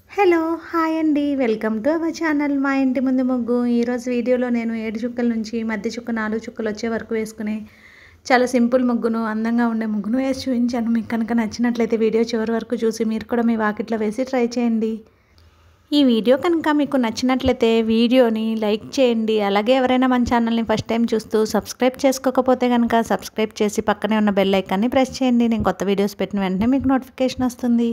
Hello hi అండి welcome to our channel మా ఇంటి ముందు ముగ్గు ఈరోజు వీడియోలో నేను ఏడు చుక్కల నుంచి మధ్య చుక్క నాలుగు చుక్కలు వచ్చే వరకు వేసుకుని చాలా సింపుల్ ముగ్గును అందంగా ఉండే ముగ్గును వేసి చూపించాను మీకు కనుక నచ్చినట్లయితే వీడియో చివరి వరకు చూసి మీరు కూడా మీ వాకిట్లో వేసి ట్రై చేయండి ఈ వీడియో కనుక మీకు నచ్చినట్లయితే వీడియోని లైక్ చేయండి అలాగే ఎవరైనా మన ఛానల్ని ఫస్ట్ టైం చూస్తూ సబ్స్క్రైబ్ చేసుకోకపోతే కనుక సబ్స్క్రైబ్ చేసి పక్కనే ఉన్న బెల్ ఐకాన్ని ప్రెస్ చేయండి నేను కొత్త వీడియోస్ పెట్టిన వెంటనే మీకు నోటిఫికేషన్ వస్తుంది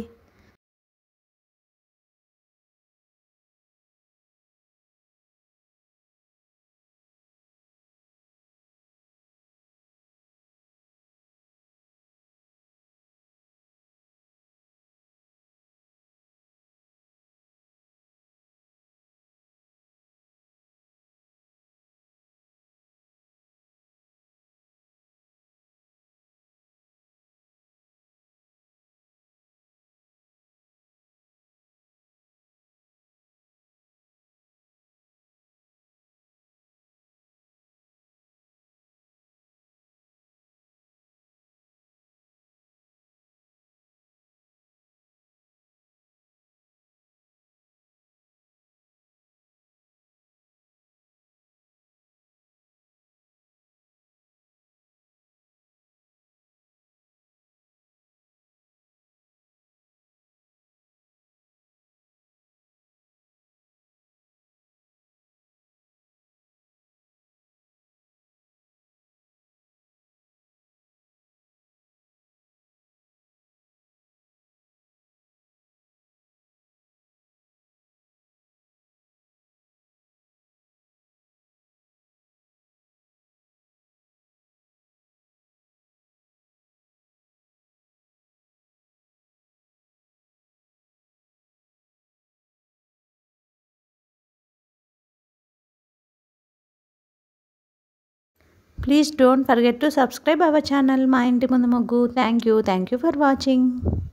Please don't forget to subscribe our channel, మా ఇంటి ముందు ముగ్గు. Thank you for watching.